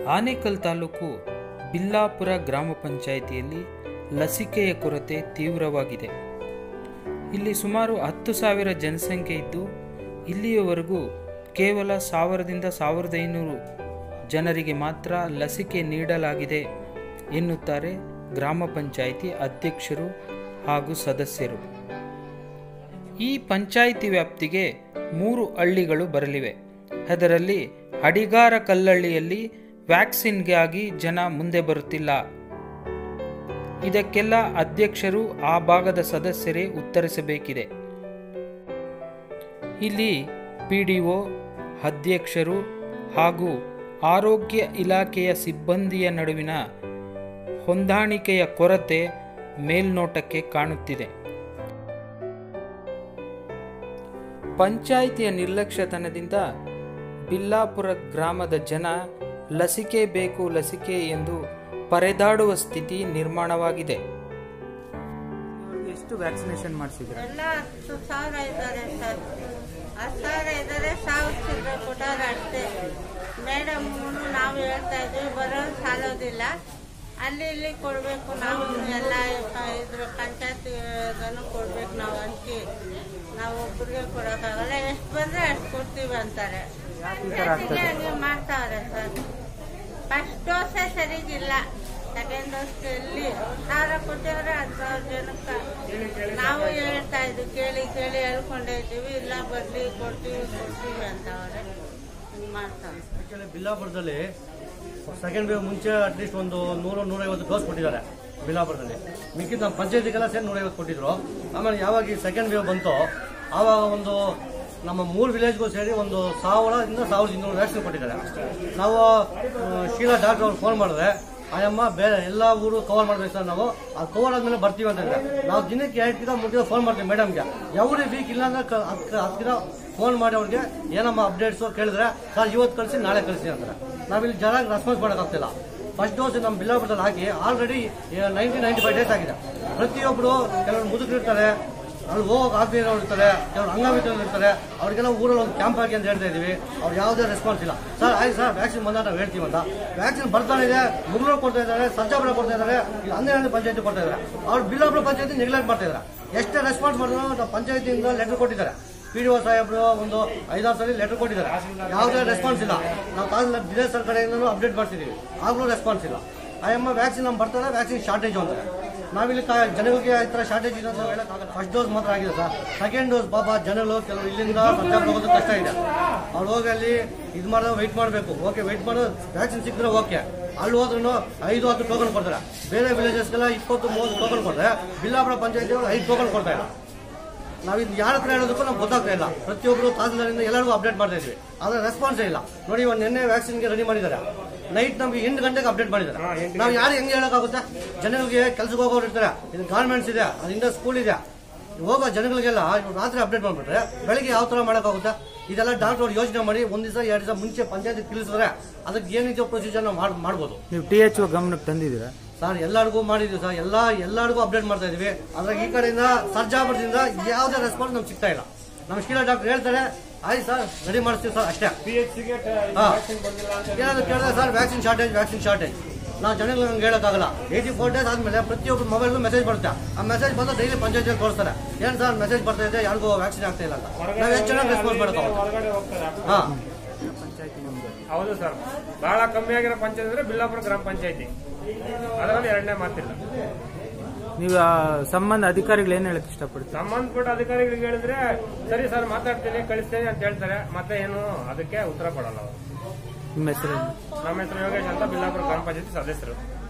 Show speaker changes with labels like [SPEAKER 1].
[SPEAKER 1] ಆನೇಕಲ್ ತಾಲೂಕು ಬಿಲ್ಲಾಪುರ ಗ್ರಾಮ ಪಂಚಾಯಿತಿಯಲ್ಲಿ ಲಸಿಕೆಯ ಕೊರತೆ ತೀವ್ರವಾಗಿದೆ ಇಲ್ಲಿ ಸುಮಾರು ಹತ್ತು ಸಾವಿರ ಜನಸಂಖ್ಯೆ ಇದ್ದು ಇಲ್ಲಿಯವರೆಗೂ ಕೇವಲ ಸಾವಿರದಿಂದ ಸಾವಿರದ ಐನೂರು ಜನರಿಗೆ ಮಾತ್ರ ಲಸಿಕೆ ನೀಡಲಾಗಿದೆ ಎನ್ನುತ್ತಾರೆ ಗ್ರಾಮ ಪಂಚಾಯಿತಿ ಅಧ್ಯಕ್ಷರು ಹಾಗೂ ಸದಸ್ಯರು ಈ ಪಂಚಾಯಿತಿ ವ್ಯಾಪ್ತಿಗೆ ಮೂರು ಹಳ್ಳಿಗಳು ಬರಲಿವೆ ಅದರಲ್ಲಿ ಅಡಿಗಾರ ಕಲ್ಲಳ್ಳಿಯಲ್ಲಿ ವ್ಯಾಕ್ಸಿನ್ಗಾಗಿ ಜನ ಮುಂದೆ ಬರುತ್ತಿಲ್ಲ ಇದಕ್ಕೆಲ್ಲ ಅಧ್ಯಕ್ಷರು ಆ ಭಾಗದ ಸದಸ್ಯರೇ ಉತ್ತರಿಸಬೇಕಿದೆ ಇಲ್ಲಿ ಪಿ ಡಿ ಒ ಅಧ್ಯಕ್ಷರು ಹಾಗೂ ಆರೋಗ್ಯ ಇಲಾಖೆಯ ಸಿಬ್ಬಂದಿಯ ನಡುವಿನ ಹೊಂದಾಣಿಕೆಯ ಕೊರತೆ ಮೇಲ್ನೋಟಕ್ಕೆ ಕಾಣುತ್ತಿದೆ ಪಂಚಾಯಿತಿಯ ನಿರ್ಲಕ್ಷ್ಯತನದಿಂದ ಬಿಲ್ಲಾಪುರ ಗ್ರಾಮದ ಜನ ಲಸಿಕೆ ಬೇಕು ಲಸಿಕೆ ಎಂದು ಪರೆದಾಡುವ ಸ್ಥಿತಿ ನಿರ್ಮಾಣವಾಗಿದೆ ಎಷ್ಟು ವ್ಯಾಕ್ಸಿನೇಷನ್ ಮಾಡಿಸಿದ್ರೆ
[SPEAKER 2] ಎಲ್ಲ ಹತ್ತು ಸಾವಿರ ಇದ್ದಾರೆ ಸರ್ ಹತ್ತು ಸಾವಿರ ಇದ್ದಾರೆ ಸಾವಿರ ಚಿಲ್ಲರೆ ಕೊಟ್ಟಾರೆ ಅಷ್ಟೇ ಮೇಡಮ್ ನಾವು ಹೇಳ್ತಾ ಇದ್ವಿ ಬರೋದು ಸಾಲೋದಿಲ್ಲ ಅಲ್ಲಿ ಇಲ್ಲಿ ಕೊಡಬೇಕು ನಾವು ಎಲ್ಲ ಪ- ಇದ್ರ ಪಂಚಾಯತ್ಗನು ಕೊಡ್ಬೇಕು ನಾವು ಹಂಚಿ ನಾವು ಒಬ್ಬರಿಗೆ ಕೊಡೋಕ್ಕಾಗಲ್ಲ ಎಷ್ಟು ಬಂದರೆ ಅಷ್ಟು ಕೊಡ್ತೀವಿ ಅಂತಾರೆ
[SPEAKER 1] ಯಾಕೆ ಈ ಥರ ಆಗ್ತದೆ?
[SPEAKER 2] ಹಂಗೆ ಮಾಡ್ತಾವ್ರೆ ಸರ್ ಫಸ್ಟ್ ಡೋಸೇ ಸರಿಗಿಲ್ಲ ಸೆಕೆಂಡ್ ಡೋಸ್ ಎಲ್ಲಿ ಸಾವಿರ ಕೊಟ್ಟಿದ್ರೆ ಹತ್ತು ಸಾವಿರ ಜನಕ್ಕೆ ನಾವು ಹೇಳ್ತಾ ಇದ್ವಿ ಕೇಳಿ ಕೇಳಿ ಹೇಳ್ಕೊಂಡೇ ಇದ್ದೀವಿ ಇಲ್ಲ ಬರ್ಲಿ ಕೊಡ್ತೀವಿ ಕೊಡ್ತೀವಿ ಅಂತವ್ರೆ ಹಿಂಗ್ ಮಾಡ್ತಾವೆ
[SPEAKER 3] ಆಕ್ಚುಲಿ ಬಿಲ್ಲಾಪುರದಲ್ಲಿ ಸೆಕೆಂಡ್ ವೇವ್ ಮುಂಚೆ ಅಟ್ಲೀಸ್ಟ್ ಒಂದು ನೂರು ನೂರೈವತ್ತು ಡೋಸ್ ಕೊಟ್ಟಿದ್ದಾರೆ ಬಿಲ್ಲಾಪುರದಲ್ಲಿ ಮಿಕ್ಕಿದ ನಮ್ಮ ಪಂಚಾಯತಿಗೆಲ್ಲ ಸೇರಿ ನೂರೈವತ್ತು ಕೊಟ್ಟಿದ್ರು ಆಮೇಲೆ ಯಾವಾಗ ಈ ಸೆಕೆಂಡ್ ವೇವ್ ಬಂತು ಆವಾಗ ಒಂದು ನಮ್ಮ ಮೂರು ವಿಲೇಜ್ಗೂ ಸೇರಿ ಒಂದು ಸಾವಿರದಿಂದ ಸಾವಿರದ ಇನ್ನೂರು ವ್ಯಾಕ್ಸಿನ್ ಕೊಟ್ಟಿದ್ದಾರೆ ನಾವು ಆ, ಶೀಲಾ ಡಾಕ್ಟರ್ ಅವ್ರು ಫೋನ್ ಮಾಡಿದ್ರೆ ಆಯಮ್ಮ ಬೇರೆ ಎಲ್ಲ ಊರು ಕವರ್ ಮಾಡ್ಬೇಕು ಸರ್ ನಾವು ಅದು ಕವರ್ ಆದ್ಮೇಲೆ ಬರ್ತೀವಿ ಅಂತ ಇದ್ದಾರೆ ನಾವು ದಿನಕ್ಕೆ ಎರಡು ದಿನ ಮೂರು ದಿನ ಫೋನ್ ಮಾಡ್ತೀವಿ ಮೇಡಮ್ಗೆ ಯಾವುದೇ ವೀಕ್ ಇಲ್ಲ ಅಂದ್ರೆ ಕ- ಹತ್ತು ಹತ್ತು ದಿನ ಫೋನ್ ಮಾಡಿ ಅವ್ರಿಗೆ ಏನಮ್ಮ ಅಪ್ಡೇಟ್ಸ್ ಕೇಳಿದ್ರೆ ಸರ್ ಇವತ್ತು ಕಳಿಸಿ ನಾಳೆ ಕಳಿಸಿ ಅಂತಾರೆ ನಾವಿಲ್ಲಿ ಜನ ರೆಸ್ಪಾನ್ಸ್ ಮಾಡೋಕ್ಕಾಗ್ತಿಲ್ಲ ಫಸ್ಟ್ ಡೋಸ್ ನಮ್ಮ ಬಿಲ್ಲಾಪುರದಲ್ಲಿ ಹಾಕಿ already ninety ninety five days ಆಗಿದೆ ಪ್ರತಿಯೊಬ್ಬರು ಕೆಲವರು ಮುದುಕರು ಇರ್ತಾರೆ ಅಲ್ಲಿ ಹೋಗೋಕೆ ಆಗದೆ ಇರೋರು ಇರ್ತಾರೆ ಕೆಲವರು ಅಂಗವಿಕಲರು ಇರ್ತಾರೆ ಅವ್ರಿಗೆಲ್ಲ ಊರಲ್ಲಿ ಒಂದು ಕ್ಯಾಂಪ್ ಹಾಕಿ ಅಂತ ಹೇಳ್ತಾ ಇದೀವಿ ಅವ್ರು ಯಾವುದೇ ರೆಸ್ಪಾನ್ಸ್ ಇಲ್ಲ ಸರ್ ಆಯ್ತು ಸರ್ ವ್ಯಾಕ್ಸಿನ್ ಬಂದಾಗ ನಾವು ಹೇಳ್ತೀವಿ ಅಂತ ವ್ಯಾಕ್ಸಿನ್ ಬರ್ತಾನೆ ಇದೆ ಮುಗ್ಳೂರು ಕೊಡ್ತಾ ಇದ್ದಾರೆ ಸರ್ಜಾಪುರ ಕೊಡ್ತಾ ಇದ್ದಾರೆ ಇಲ್ಲಿ ಹನ್ನೆರಡು ಪಂಚಾಯತಿ ಕೊಡ್ತಾ ಇದ್ದಾರೆ ಅವ್ರು ಬಿಲ್ಲಾಪುರ ಪಂಚಾಯತಿ ನೆಗ್ಲೆಕ್ಟ್ ಮಾಡ್ತಾ ಇದ್ದಾರೆ ಎಷ್ಟೇ ರೆಸ್ಪಾನ್ಸ್ ಮಾಡಿದ್ರು ನಾವು ಪಂಚಾಯತಿಯಿಂದ ಲೆಟರ್ ಕೊಟ್ಟಿದ್ದಾರೆ ಪಿ ಡಿ ಒ ಸಾಹೇಬರು ಒಂದು ಐದಾರು ಸಲ ಲೆಟರ್ ಕೊಟ್ಟಿದ್ದಾರೆ ಯಾವುದೇ ರೆಸ್ಪಾನ್ಸ್ ಇಲ್ಲ ನಾವು ತಾಸೀಲ್ದಾರ್ ದಿನೇಶ್ ಸರ್ ಕಡೆಯಿಂದಲೂ ಅಪ್ಡೇಟ್ ಮಾಡ್ತಿದ್ದೀವಿ ಆಗಲೂ ರೆಸ್ಪಾನ್ಸ್ ಇಲ್ಲ ಆಯಮ್ಮ ವ್ಯಾಕ್ಸಿನ್ ನಮ್ಗೆ ಬರ್ತಾರೆ ವ್ಯಾಕ್ಸಿನ್ ಶಾರ್ಟೇಜ್ ಅಂತಾರೆ ನಾವಿಲ್ಲಿ ಕಾ ಜನಗಳಿಗೆ ಈ ಥರ ಶಾರ್ಟೇಜ್ ಇದೆ ಅಂತ ಹೇಳಕ್ಕಾಗಲ್ಲ ಫಸ್ಟ್ ಡೋಸ್ ಮಾತ್ರ ಆಗಿದೆ ಸರ್ ಸೆಕೆಂಡ್ ಡೋಸ್ ಪಾಪ ಜನಗಳು ಕೆಲವರು ಇಲ್ಲಿಂದ ಪಂಜಾಬ್ ಹೋಗೋದು ಕಷ್ಟ ಇದೆ ಅವ್ರು ಹೋಗಿ ಅಲ್ಲಿ ಇದು ಮಾಡಿದ್ರೆ ವೆಯ್ಟ್ ಮಾಡಬೇಕು ಓಕೆ ವೆಯ್ಟ್ ಮಾಡೋದು ವ್ಯಾಕ್ಸಿನ್ ಸಿಕ್ಕಿದ್ರೆ ಓಕೆ ಅಲ್ಲಿ ಹೋದ್ರೂ ಐದು ಹತ್ತು ಟೋಕನ್ ಕೊಡ್ತಾರೆ ಬೇರೆ ವಿಲೇಜಸ್ಗೆಲ್ಲ ಇಪ್ಪತ್ತು ಮೂವತ್ತು ಟೋಕನ್ ಕೊಡ್ತಾರೆ ಬಿಲ್ಲಾಪುರ ಪಂಚಾಯತಿ ಐದು ಟೋಕನ್ ಕೊಡ್ತಾ ಇಲ್ಲ ನಾವು ಇದು ಯಾರ ಹತ್ರ ಹೇಳೋದಕ್ಕೂ ನಮ್ಗೆ ಗೊತ್ತಾಗ್ತಾ ಇಲ್ಲ ಪ್ರತಿಯೊಬ್ಬರು ತಹಸೀಲ್ದಾರಿಂದ ಎಲ್ಲರಿಗೂ ಅಪ್ಡೇಟ್ ಮಾಡ್ತಾ ಇದ್ವಿ ಆದ್ರೆ ರೆಸ್ಪಾನ್ಸೇ ಇಲ್ಲ ನೋಡಿ ಒಂದು ನಿನ್ನೆ ವ್ಯಾಕ್ಸಿನ್ಗೆ ರೆಡಿ ಮಾಡಿದ್ದಾರೆ ನೈಟ್ ನಮ್ಗೆ ಎಂಟು ಗಂಟೆಗೆ ಅಪ್ಡೇಟ್ ಮಾಡಿದ್ದಾರೆ ನಾವು ಯಾರು ಹೆಂಗೆ ಹೇಳೋಕ್ಕಾಗುತ್ತೆ ಜನಗಳಿಗೆ ಕೆಲ್ಸಕ್ಕೆ ಹೋಗೋರು ಇರ್ತಾರೆ ಇದು ಗಾರ್ಮೆಂಟ್ಸ್ ಇದೆ ಅದರಿಂದ ಸ್ಕೂಲ್ ಇದೆ ಹೋಗೋ ಜನಗಳಿಗೆಲ್ಲ ಇವ್ರು ರಾತ್ರಿ ಅಪ್ಡೇಟ್ ಮಾಡ್ಬಿಟ್ರೆ ಬೆಳಿಗ್ಗೆ ಯಾವ ಥರ ಮಾಡೋಕ್ಕಾಗುತ್ತೆ ಇದೆಲ್ಲ ಡಾಕ್ಟರ್ ಅವ್ರು ಯೋಚನೆ ಮಾಡಿ ಒಂದು ದಿವಸ ಎರಡು ದಿವಸ ಮುಂಚೆ ಪಂಚಾಯತ್ ತಿಳಿಸಿದ್ರೆ ಅದಕ್ಕೆ ಏನಿದೆಯೋ ಪ್ರೊಸೀಜರ್ ನಾವು ಮಾಡ್- ಮಾಡ್ಬೋದು
[SPEAKER 1] ನೀವು ಟಿ ಎಚ್ ಗಮನಕ್ಕೆ ತಂದಿದ್ದೀರಾ
[SPEAKER 3] ಸರ್ ಎಲ್ಲರಿಗೂ ಮಾಡಿದ್ವಿ ಸರ್ ಎಲ್ಲ ಎಲ್ಲರಿಗೂ ಅಪ್ಡೇಟ್ ಮಾಡ್ತಾ ಇದೀವಿ ಅದ್ರಾಗ ಈ ಕಡೆಯಿಂದ ಸರ್ಜಾಪುರದಿಂದ ಯಾವುದೇ ರೆಸ್ಪಾನ್ಸ್ ನಮ್ಗೆ ಸಿಗ್ತಾ ಇಲ್ಲ ನಮ್ಮ ಶೀಲಾ ಡಾಕ್ಟರ್ ಹೇಳ್ತಾರೆ ಆಯ್ತು ಸರ್ ರೆಡಿ ಮಾಡಿಸ್ತೀವಿ ಸರ್ ಅಷ್ಟೇ ಹಾ. ಏನಾದ್ರು ಕೇಳಿದ್ರೆ sir vaccine shortage vaccine shortage ನಾವು ಜನಗಳಿಗೆ ಹಂಗೆ ಹೇಳೋಕ್ಕಾಗಲ್ಲ ಏಯ್ಟಿ ಫೋರ್ ಡೇಸ್ ಆದ್ಮೇಲೆ ಪ್ರತಿಯೊಬ್ಬರು ಮೊಬೈಲ್ಗೂ ಮೆಸೇಜ್ ಬರುತ್ತೆ ಆ ಮೆಸೇಜ್ ಬಂದು ಡೈಲಿ ಪಂಚಾಯತಿಯಲ್ಲಿ ತೋರಿಸ್ತಾರೆ ಏನು ಸರ್ ಮೆಸೇಜ್ ಬರ್ತಾ ಇದೆ ಯಾರಿಗೂ ವ್ಯಾಕ್ಸಿನ್ ಆಗ್ತಾ ಇಲ್ಲ ಅಂತ ನಾವು ಎಷ್ಟು ಚೆನ್ನಾಗಿ ರೆಸ್ಪಾನ್ಸ್ ಮಾಡೋಕ್ಕಾಗುತ್ತೆ
[SPEAKER 4] ಹೊರಗಡೆ ಹೋಗ್ತಾರೆ
[SPEAKER 3] ಹಾಂ
[SPEAKER 4] ಹೌದು ಸರ್ ಬಹಳ ಕಮ್ಮಿ ಆಗಿರೋ ಪಂಚಾಯತ್ ಅಂದ್ರೆ ಬಿಲ್ಲಾಪುರ ಗ್ರಾಮ ಪಂಚಾಯತಿ ಅದರಲ್ಲಿ ಎರಡನೇ ಮಾತಿಲ್ಲ
[SPEAKER 1] ನೀವು ಆ ಸಂಬಂಧ ಅಧಿಕಾರಿಗಳು ಏನು ಹೇಳಕ್ ಇಷ್ಟಪಡ್ತೀರಾ
[SPEAKER 4] ಸಂಬಂಧಪಟ್ಟ ಅಧಿಕಾರಿಗಳಿಗೆ ಹೇಳಿದ್ರೆ ಸರಿ ಸರ್ ಮಾತಾಡ್ತೀನಿ ಕಳಿಸ್ತೇನೆ ಅಂತ ಹೇಳ್ತಾರೆ ಮತ್ತೆ ಏನು ಅದಕ್ಕೆ ಉತ್ತರ ಕೊಡಲ್ಲ ಅವರು
[SPEAKER 1] ನಿಮ್ಮ ಹೆಸರು
[SPEAKER 4] ನಮ್ಮ ಹೆಸರು ಯೋಗೇಶ್ ಅಂತ ಬಿಲ್ಲಾಪುರ ಗ್ರಾಮ ಪಂಚಾಯತಿ ಸದಸ್ಯರು